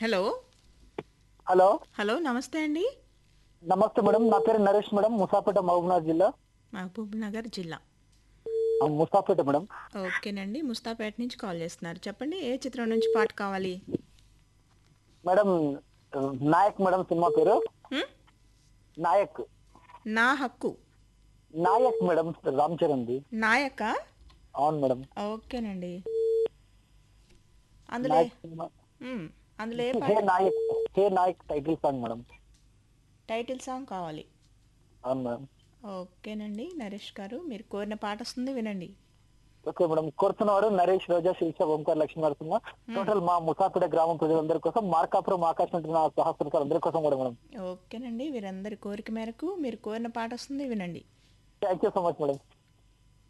Hello hello hello నమస్తే అండి నమస్తే మేడం నా పేరు నరేష్ మేడం ముసాపేట మహబూబ్నగర్ జిల్లా మహబూబ్ నగర్ జిల్లా ఆ, ముసాపేట మేడం ఓకేనండి ముస్తాపేట నుంచి కాల్ చేస్తున్నారు చెప్పండి ఏ చిత్రం నుంచి పాట కావాలి మేడం నాయక్ మేడం సినిమా పేరు హ్మ్? నాయక్ నా హక్కు నాయక్ మేడం రామ్ చరణ్ది నాయక అవును మేడం ఓకేనండి అందులో నాయక్ సినిమా హ్మ్. అందులో ఏ హే పాట Nayak hey Nayak title song madam title song కావాలి అవును మేడం ఓకేనండి నరేష్ గారు మీరు కోరిన పాట వస్తుంది వినండి ఓకే మేడం కోరుతున్నవారు నరేష్ రోజా శిరీష ఓంకార్ లక్ష్మీ నరసింహ టోటల్ మా ముసాపేట గ్రామం ప్రజలందరి కోసం మార్కాపురం ఆకాశం ఉంటున్న సహస్రకారు అందరి కోసం కూడా మేడం ఓకేనండి వీరందరి కోరిక మేరకు మీరు కోరిన పాట వస్తుంది వినండి thank you so much madam